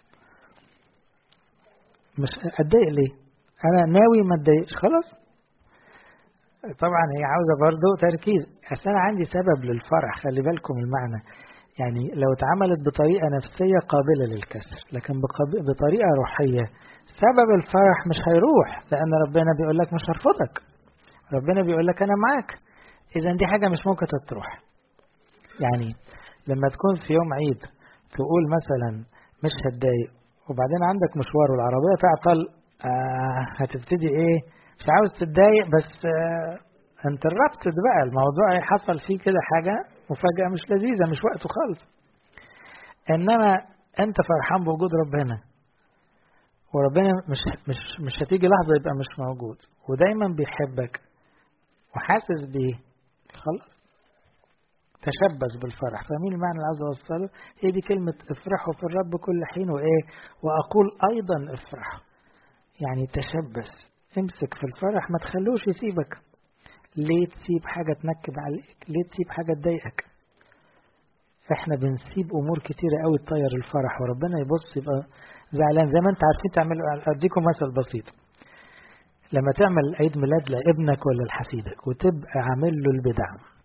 مش أتضايق ليه أنا ناوي ما أتضايقش خلاص طبعا هي عاوزة برضه تركيز أصل أنا عندي سبب للفرح خلي بالكم المعنى يعني لو اتعملت بطريقة نفسية قابلة للكسر لكن بطريقة روحية سبب الفرح مش هيروح لأن ربنا بيقول لك مش هرفضك ربنا بيقول لك أنا معاك إذا دي حاجة مش ممكن تروح يعني لما تكون في يوم عيد تقول مثلا مش هتضايق وبعدين عندك مشوار والعربية تعطل آه هتبتدي ايه مش عاوز تتضايق بس آه انت الربط بقى الموضوع حصل فيه كده حاجة مفاجأة مش لذيذة مش وقته خالص انما انت فرحان بوجود ربنا وربنا مش مش مش هتيجي لحظة يبقى مش موجود ودايما بيحبك وحاسس بيه خلاص تشبث بالفرح فاهمين المعنى اللي عاوز اوصله هي دي كلمة افرحوا في الرب كل حين وايه واقول ايضا افرحوا يعني تشبث امسك في الفرح ما تخلوش يسيبك ليه تسيب حاجة تنكد عليك ليه تسيب حاجة تضايقك احنا بنسيب امور كتيرة قوي تطير الفرح وربنا يبص يبقى زعلان زي ما انت عارفين تعملوا اديكم مثل بسيط لما تعمل عيد ميلاد لابنك ولا لحفيدك وتبقى عامل له البدع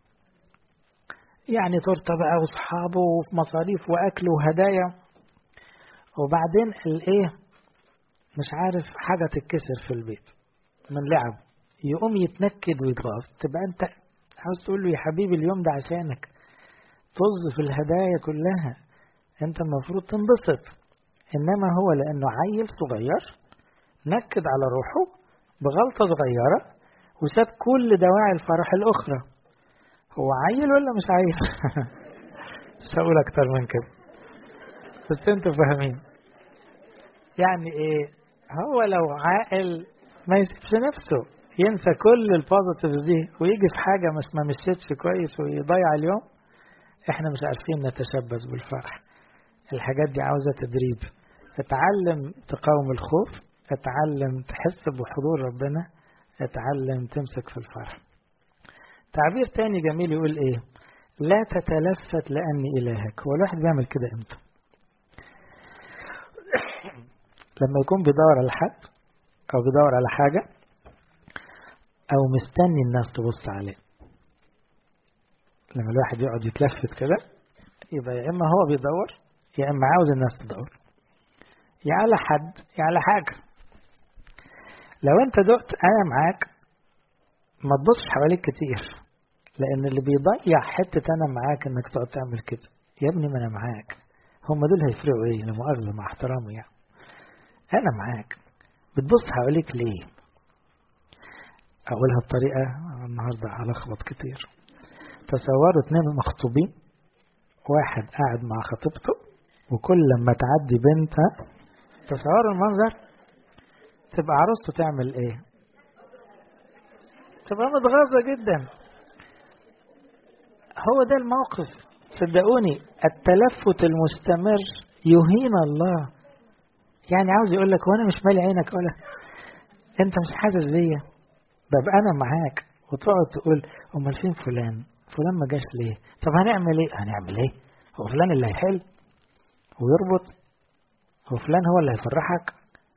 يعني تورته بقى واصحابه ومصاريف واكل وهدايا وبعدين الايه مش عارف حاجة تتكسر في البيت من لعب يقوم يتنكد ويتغاظ تبقى انت عاوز تقول له يا حبيبي اليوم ده عشانك طز في الهدايا كلها انت المفروض تنبسط انما هو لانه عيل صغير نكد على روحه بغلطة صغيرة وساب كل دواعي الفرح الأخرى هو عيل ولا مش عيل مش هقول أكتر من كده بس انتوا فاهمين يعني ايه هو لو عاقل ما يسيبش نفسه ينسى كل البوزيتيفز دي ويجي في حاجة مش ما مشيتش كويس ويضيع اليوم احنا مش عارفين نتشبث بالفرح الحاجات دي عاوزة تدريب اتعلم تقاوم الخوف اتعلم تحس بحضور ربنا اتعلم تمسك في الفرح تعبير تاني جميل يقول ايه لا تتلفت لأني إلهك هو الواحد بيعمل كده امتى لما يكون بيدور على حد أو بيدور على حاجة أو مستني الناس تبص عليه لما الواحد يقعد يتلفت كده يبقى يا إما هو بيدور يا إما عاوز الناس تدور يا على حد يا على حاجة لو أنت دقت أنا معاك ما تبصش حواليك كتير لأن اللي بيضيع حتة أنا معاك إنك تقعد تعمل كده يا ابني ما أنا معاك هم دول هيفرقوا إيه لا مؤاخذة مع احترامي يعني أنا معاك بتبص حواليك ليه أقولها بطريقة النهاردة هلخبط كتير تصوروا اتنين مخطوبين واحد قاعد مع خطيبته وكل لما تعدي بنتها تصوروا المنظر تبقى عروسته تعمل ايه تبقى متغاظة جدا هو ده الموقف صدقوني التلفت المستمر يهين الله يعني عاوز يقول لك وانا مش مالي عينك ولا انت مش حاسس بيا ببقى انا معاك وتقعد تقول امال فين فلان فلان ما جاش ليه طب هنعمل ايه هنعمل ايه هو فلان اللي هيحل ويربط هو فلان هو اللي هيفرحك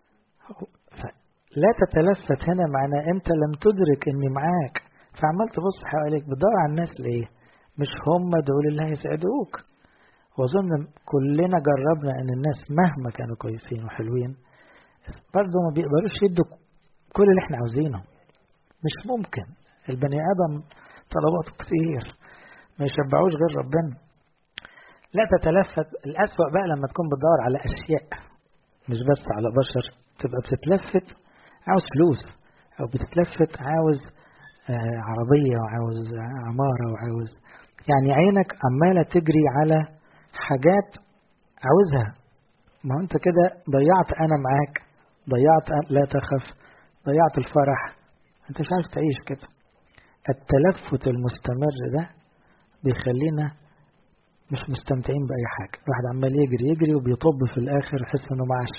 لا تتلفت هنا معناه انت لم تدرك اني معاك فعمال تبص حواليك بتدور على الناس ليه مش هم دول اللي هيسعدوك واظن كلنا جربنا ان الناس مهما كانوا كويسين وحلوين برضه ما بيقدروش يدوا كل اللي احنا عاوزينه مش ممكن البني ادم طلباته كتير ما يشبعوش غير ربنا لا تتلفت الأسوأ بقى لما تكون بتدور على أشياء مش بس على بشر تبقى بتتلفت عاوز فلوس أو بتتلفت عاوز آه عربية وعاوز عمارة وعاوز يعني عينك عمالة تجري على حاجات عاوزها ما انت كده ضيعت انا معاك ضيعت لا تخف ضيعت الفرح انت مش عارف تعيش كده التلفت المستمر ده بيخلينا مش مستمتعين بأي حاجة الواحد عمال يجري يجري وبيطب في الآخر يحس إنه معاش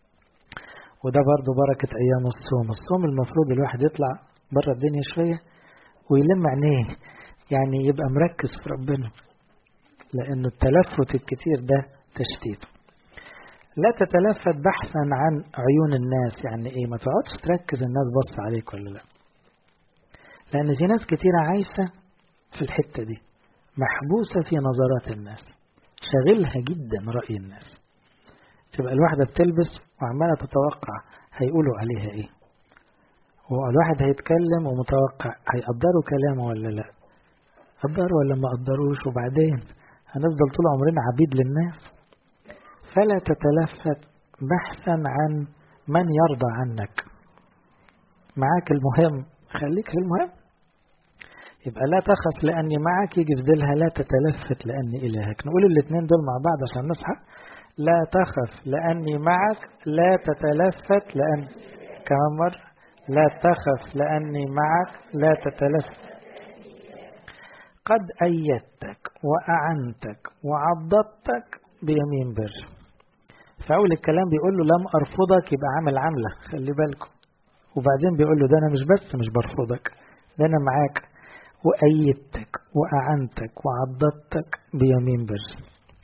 وده برضه بركة أيام الصوم الصوم المفروض الواحد يطلع بره الدنيا شوية ويلم عينيه يعني يبقى مركز في ربنا لأنه التلفت الكتير ده تشتيت لا تتلفت بحثا عن عيون الناس يعني ايه ما تقعدش تركز الناس بص عليك ولا لا لأن في ناس كتيرة عايشة في الحتة دي محبوسة في نظرات الناس شاغلها جدا رأي الناس تبقى الواحدة بتلبس وعمالة تتوقع هيقولوا عليها ايه والواحد هيتكلم ومتوقع هيقدروا كلامه ولا لا قدروا ولا ما قدروش وبعدين هنفضل طول عمرنا عبيد للناس فلا تتلفت بحثا عن من يرضى عنك معاك المهم خليك في المهم يبقى لا تخف لأني معك يجي في ديلها لا تتلفت لأني إلهك نقول الاثنين دول مع بعض عشان نصحى لا تخف لأني معك لا تتلفت لأن كمان مرة لا تخف لأني معك لا تتلفت قد أيدتك وأعنتك وعضدتك بيمين بر فأول الكلام بيقول له لم أرفضك يبقى عامل عملة خلي بالكم وبعدين بيقول له ده أنا مش بس مش برفضك ده أنا معاك وأيدتك وأعنتك وعضدتك بيمين بر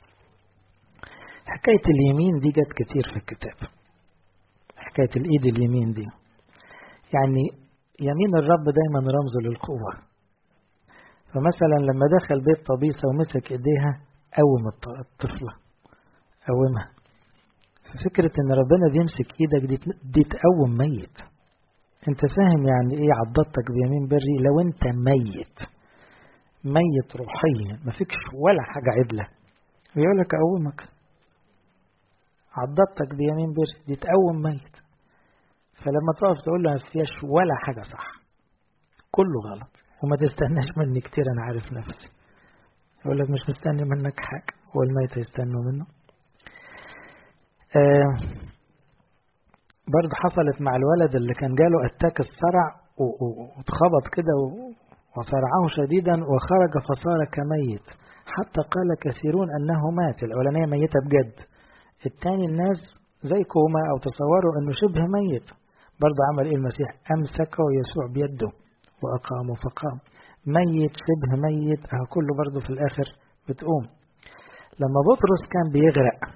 حكاية اليمين دي جت كتير في الكتاب حكاية الإيد اليمين دي يعني يمين الرب دايما رمز للقوة فمثلا لما دخل بيت طبيسة ومسك إيديها قوم الطفلة قومها فكرة إن ربنا بيمسك إيدك دي, دي تقوم ميت أنت فاهم يعني إيه عضتك بيمين بري لو أنت ميت ميت روحيا ما فيكش ولا حاجة عدلة ويقول لك أقومك عضتك بيمين بري دي تقوم ميت فلما تقف تقول له ما فيهاش ولا حاجة صح كله غلط وما تستناش مني كتير أنا عارف نفسي يقول لك مش مستني منك حاجة هو الميت يستنوا منه آه برضه حصلت مع الولد اللي كان جاله أتاك الصرع واتخبط كده وصرعه شديدا وخرج فصار كميت حتى قال كثيرون أنه مات الأولانية ميتة بجد الثاني الناس زي كوما أو تصوروا أنه شبه ميت برضه عمل إيه المسيح أمسكه يسوع بيده وأقامه فقام ميت شبه ميت أهو كله برضه في الآخر بتقوم لما بطرس كان بيغرق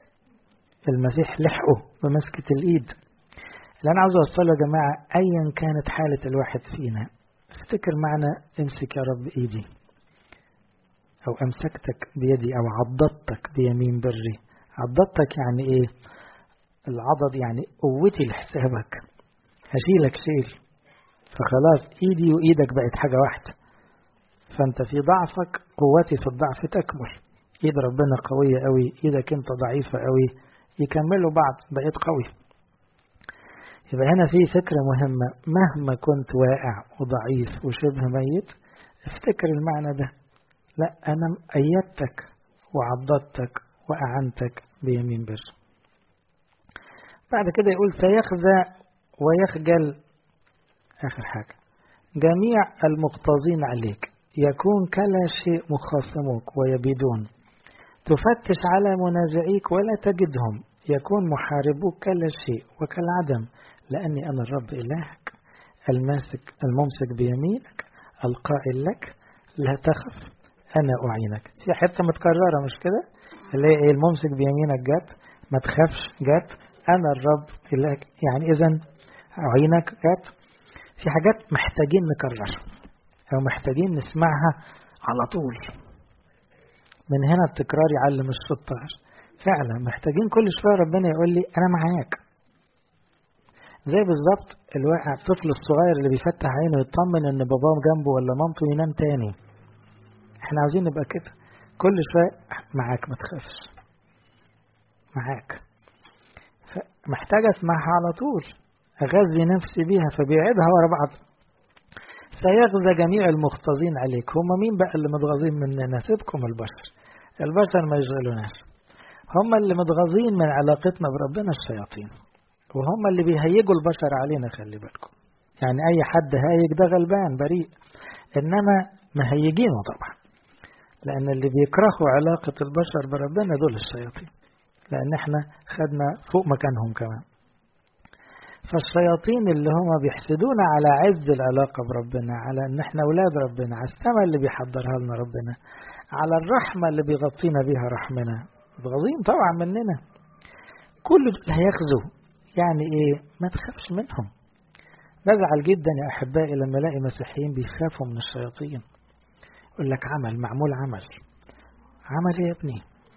المسيح لحقه بمسكة الإيد اللي أنا عاوز أوصله يا جماعة أيا كانت حالة الواحد فينا افتكر معنا امسك يا رب إيدي أو أمسكتك بيدي أو عضدتك بيمين بري عضدتك يعني إيه العضد يعني قوتي لحسابك هشيلك شيل فخلاص إيدي وإيدك بقت حاجة واحدة فأنت في ضعفك قوتي في الضعف تكمل إيد ربنا قوية قوي إيدك أنت ضعيفة قوي يكملوا بعض بقيت قوي يبقى هنا في فكرة مهمة مهما كنت واقع وضعيف وشبه ميت افتكر المعنى ده لا أنا أيدتك وعضدتك وأعنتك بيمين بر بعد كده يقول سيخزى ويخجل آخر حاجة جميع المقتضين عليك يكون كلا شيء مخاصموك ويبيدون تفتش على منازعيك ولا تجدهم يكون محاربوك كلا شيء وكالعدم لأني أنا الرب إلهك الماسك الممسك بيمينك القائل لك لا تخف أنا أعينك في حتة متكررة مش كده اللي هي الممسك بيمينك جت ما تخافش جت أنا الرب إلهك يعني إذا أعينك جت في حاجات محتاجين نكررها أو محتاجين نسمعها على طول من هنا التكرار يعلم الشطار فعلا محتاجين كل شوية ربنا يقول لي أنا معاك زي بالظبط الواقع الطفل الصغير اللي بيفتح عينه يطمن ان باباه جنبه ولا مامته ينام تاني احنا عاوزين نبقى كده كل شوية معاك ما تخافش معاك محتاج اسمعها على طول اغذي نفسي بيها فبيعيدها ورا بعض سيغزى جميع المختزين عليك هم مين بقى اللي متغاظين مننا سيبكم البشر البشر ما يشغلوناش هم اللي متغاظين من علاقتنا بربنا الشياطين وهم اللي بيهيجوا البشر علينا خلي بالكم يعني أي حد هايج ده غلبان بريء إنما مهيجينه طبعا لأن اللي بيكرهوا علاقة البشر بربنا دول الشياطين لأن احنا خدنا فوق مكانهم كمان فالشياطين اللي هم بيحسدونا على عز العلاقة بربنا على ان احنا اولاد ربنا على السماء اللي بيحضرها لنا ربنا على الرحمة اللي بيغطينا بيها رحمنا متغاظين طبعا مننا كل دول هيخزوا يعني ايه ما تخافش منهم بزعل جدا يا احبائي لما الاقي مسيحيين بيخافوا من الشياطين يقول لك عمل معمول عمل عمل ايه يا ابني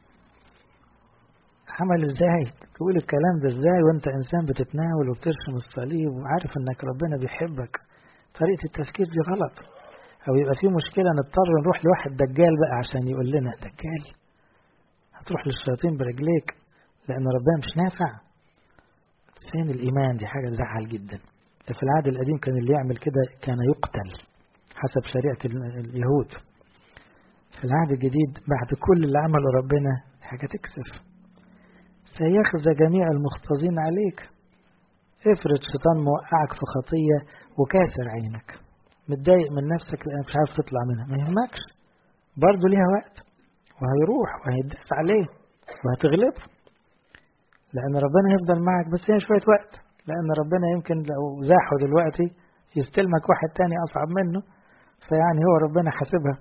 عمل ازاي تقول الكلام ده ازاي وانت انسان بتتناول وبترسم الصليب وعارف انك ربنا بيحبك طريقة التفكير دي غلط او يبقى في مشكلة نضطر نروح لواحد دجال بقى عشان يقول لنا دجال هتروح للشياطين برجليك لان ربنا مش نافع فين الإيمان دي حاجة تزعل جدا ده في العهد القديم كان اللي يعمل كده كان يقتل حسب شريعة اليهود في العهد الجديد بعد كل اللي عمله ربنا حاجة تكسف سيخزى جميع المختزين عليك افرض شيطان موقعك في خطية وكاسر عينك متضايق من نفسك لأنك مش عارف تطلع منها ما يهمكش برضه ليها وقت وهيروح وهيداس عليه وهتغلبه لأن ربنا يفضل معك بس هي شوية وقت لأن ربنا يمكن لو زاحوا دلوقتي يستلمك واحد تاني أصعب منه فيعني هو ربنا حاسبها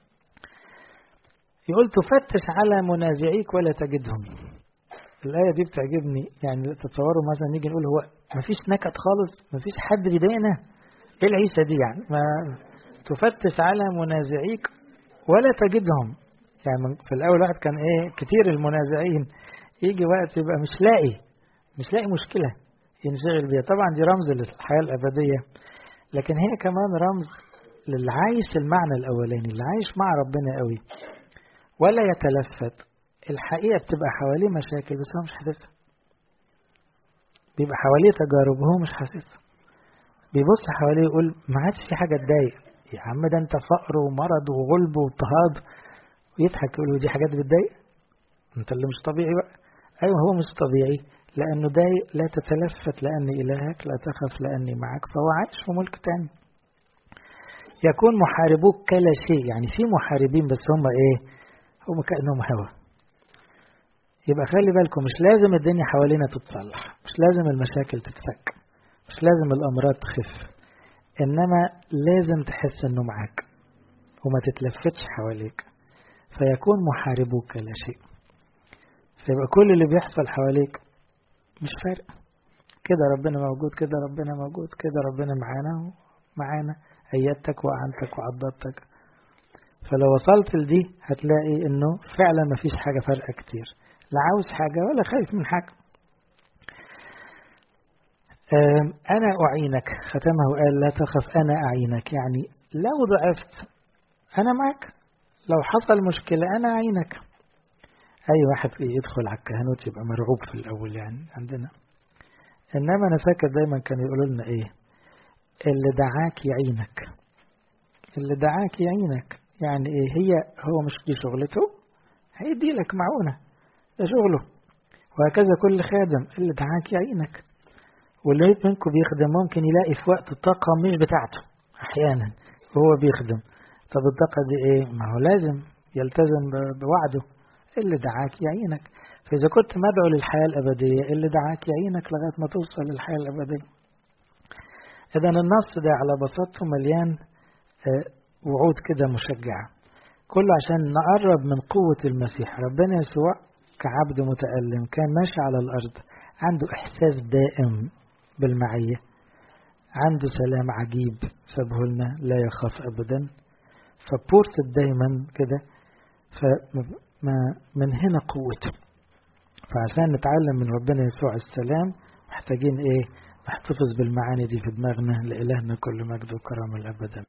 يقول تفتش على منازعيك ولا تجدهم الآية دي بتعجبني يعني تتصوروا مثلا نيجي نقول هو مفيش نكد خالص مفيش حد بيضايقنا ايه العيشة دي يعني ما تفتش على منازعيك ولا تجدهم يعني في الأول واحد كان ايه كتير المنازعين يجي وقت يبقى مش لاقي مش لاقي مشكلة ينشغل بيها طبعا دي رمز للحياة الأبدية لكن هي كمان رمز للي عايش المعنى الأولاني اللي عايش مع ربنا قوي ولا يتلفت الحقيقة بتبقى حواليه مشاكل بس هو مش حاسسها بيبقى حواليه تجارب هو مش حاسسها بيبص حواليه يقول ما عادش في حاجة تضايق يا عم ده انت فقر ومرض وغلب واضطهاد ويضحك يقول دي حاجات بتضايق انت اللي مش طبيعي بقى ايوه هو مش طبيعي لانه ضايق لا تتلفت لاني الهك لا تخف لاني معك فهو عايش في ملك تاني يكون محاربوك كلا شيء يعني في محاربين بس هم ايه هم كأنهم هوا يبقى خلي بالكم مش لازم الدنيا حوالينا تتصلح مش لازم المشاكل تتفك مش لازم الأمراض تخف إنما لازم تحس إنه معاك وما تتلفتش حواليك فيكون محاربوك لا شيء فيبقى كل اللي بيحصل حواليك مش فارق كده ربنا موجود كده ربنا موجود كده ربنا معانا معانا أيدتك وأعنتك وعضدتك فلو وصلت لدي هتلاقي إنه فعلا مفيش حاجة فارقة كتير لا عاوز حاجة ولا خايف من حاجة أنا أعينك ختمه قال لا تخف أنا أعينك يعني لو ضعفت أنا معك لو حصل مشكلة أنا أعينك أي واحد يدخل على الكهنوت يبقى مرعوب في الأول يعني عندنا إنما أنا فاكر دايما كانوا يقولوا لنا إيه اللي دعاك يعينك اللي دعاك يعينك يعني إيه هي هو مش دي شغلته هيدي لك معونة ده شغله وهكذا كل خادم اللي دعاك يعينك واللي منكم بيخدم ممكن يلاقي في وقت الطاقة مش بتاعته أحيانا وهو بيخدم طب الطاقة دي إيه؟ ما هو لازم يلتزم بوعده اللي دعاك يعينك فإذا كنت مدعو للحياة الأبدية اللي دعاك يعينك لغاية ما توصل للحياة الأبدية إذا النص ده على بساطته مليان وعود كده مشجعة كله عشان نقرب من قوة المسيح ربنا يسوع كعبد متألم كان ماشي على الأرض عنده إحساس دائم بالمعية عنده سلام عجيب سابه لنا لا يخاف أبدا فبورت دايما كده فما من هنا قوته فعشان نتعلم من ربنا يسوع السلام محتاجين ايه نحتفظ بالمعاني دي في دماغنا لإلهنا كل مجد وكرم الأبدا